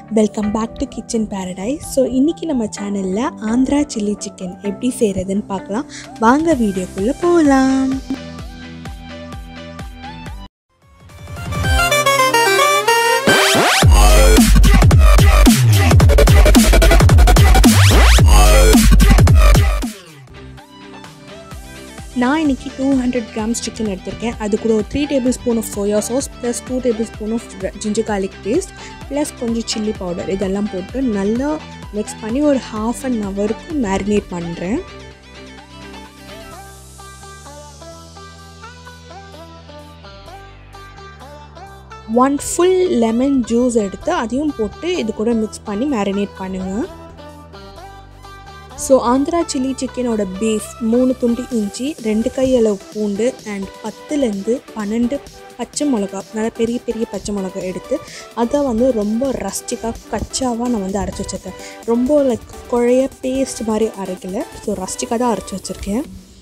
welcome back to kitchen paradise so இன்றைக்கி நம்ம சேனலில் ஆந்திரா சில்லி சிக்கன் எப்படி செய்கிறதுன்னு பார்க்கலாம் வாங்க வீடியோக்குள்ளே போகலாம் நான் இன்றைக்கி டூ ஹண்ட்ரட் கிராம்ஸ் சிக்கன் எடுத்திருக்கேன் அது கூட ஒரு three tablespoon of soya sauce plus two tablespoon of ginger garlic paste plus கொஞ்சம் சில்லி பவுடர் இதெல்லாம் போட்டு நல்லா மிக்ஸ் பண்ணி ஒரு ஹாஃப் அன் ஹவருக்கு மேரினேட் பண்ணுறேன் ஒன் ஃபுல் லெமன் ஜூஸ் எடுத்து அதையும் போட்டு இது கூட மிக்ஸ் பண்ணி மேரினேட் பண்ணுங்கள் ஸோ ஆந்திரா சில்லி சிக்கனோட பேஸ் மூணு துண்டு இஞ்சி ரெண்டு கை அளவு பூண்டு அண்ட் பத்துலேருந்து பன்னெண்டு பச்சை மிளகா நல்லா பெரிய பெரிய பச்சை மிளகா எடுத்து அதை வந்து ரொம்ப ரஸ்டிக்காக கச்சாவாக நான் வந்து அரைச்சி வச்சுருக்கேன் ரொம்ப லைக் குழைய பேஸ்ட் மாதிரி அரைக்கல ஸோ ரஸ்டிக்காக தான் அரைச்சி வச்சுருக்கேன்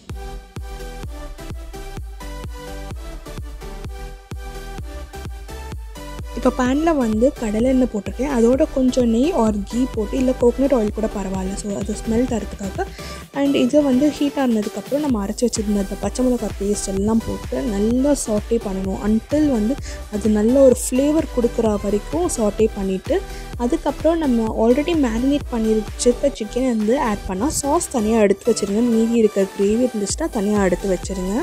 இப்போ பேனில் வந்து கடலை எண்ணெய் போட்டிருக்கேன் அதோட கொஞ்சம் நெய் ஆர் கீ போட்டு இல்லை கோகனட் ஆயில் கூட பரவாயில்ல ஸோ அது ஸ்மெல் தரதுக்காக அண்ட் இதை வந்து ஹீட் ஆனதுக்கப்புறம் நம்ம அரைச்சி வச்சுருந்த அந்த பச்சை மிளகா பேஸ்ட் எல்லாம் போட்டு நல்லா சாட்டே பண்ணணும் அன்டில் வந்து அது நல்ல ஒரு ஃப்ளேவர் கொடுக்குற வரைக்கும் சாட்டே பண்ணிவிட்டு அதுக்கப்புறம் நம்ம ஆல்ரெடி மேரினேட் பண்ணி வச்சிருக்க சிக்கனை வந்து ஆட் பண்ணால் சாஸ் தனியாக எடுத்து வச்சுருங்க மீதி இருக்கிற கிரேவி இருந்துச்சுன்னா தனியாக எடுத்து வச்சுருங்க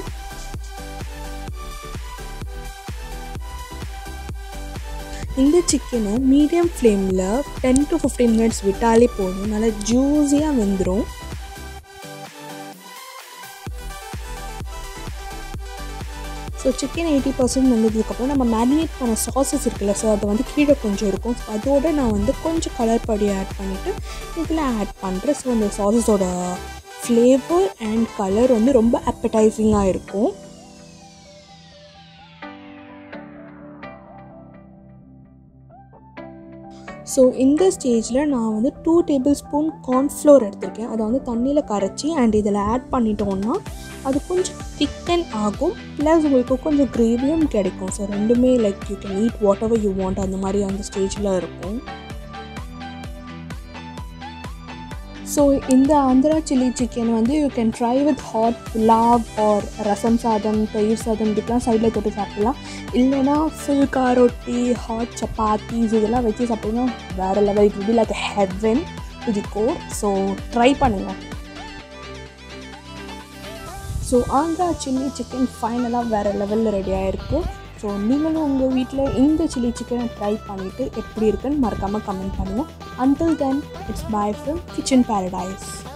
இந்த சிக்கனை மீடியம் ஃப்ளேமில் டென் டு ஃபிஃப்டீன் மினிட்ஸ் விட்டாலே போதும் நல்லா ஜூஸியாக வெந்துடும் ஸோ சிக்கன் எயிட்டி பர்சன்ட் வந்ததுக்கப்புறம் நம்ம மேரினேட் பண்ண சாசஸ் இருக்குல்ல ஸோ அது வந்து கீழே கொஞ்சம் இருக்கும் அதோடு நான் வந்து கொஞ்சம் கலர் பொடி ஆட் பண்ணிவிட்டு இதில் ஆட் பண்ணுறேன் ஸோ அந்த சாசஸோட ஃப்ளேவர் அண்ட் கலர் வந்து ரொம்ப அப்படைசிங்காக இருக்கும் ஸோ இந்த ஸ்டேஜில் நான் வந்து டூ டேபிள் ஸ்பூன் கார்ன்ஃப்ளோர் எடுத்திருக்கேன் அதை வந்து தண்ணியில் கரைச்சி அண்ட் இதில் ஆட் பண்ணிட்டோன்னா அது கொஞ்சம் திக்கன் ஆகும் ப்ளஸ் உங்களுக்கு கொஞ்சம் கிரேவியும் கிடைக்கும் ஸோ ரெண்டுமே like you can eat whatever you want அந்த மாதிரி அந்த ஸ்டேஜில் இருக்கும் ஸோ இந்த ஆந்திரா சில்லி சிக்கன் வந்து you can try with hot pulao or rasam சாதம் தயிர் சாதம் இதுக்கெலாம் சைடில் தொட்டு சாப்பிடலாம் இல்லைனா ஃபுல்கா ரொட்டி ஹாட் சப்பாத்திஸ் இதெல்லாம் வச்சு சாப்பிட்டோம்னா வேறு level it will like heaven to the go so try பண்ணுங்கள் ஸோ ஆந்திரா சில்லி சிக்கன் ஃபைனலாக வேறு லெவலில் ரெடி ஆகிருக்கு ஸோ நீங்களும் உங்கள் வீட்டில் இந்த சில்லி சிக்கனை ட்ரை பண்ணிவிட்டு எப்படி இருக்குன்னு மறக்காமல் கமெண்ட் பண்ணுங்கள் until then it's bye from kitchen paradise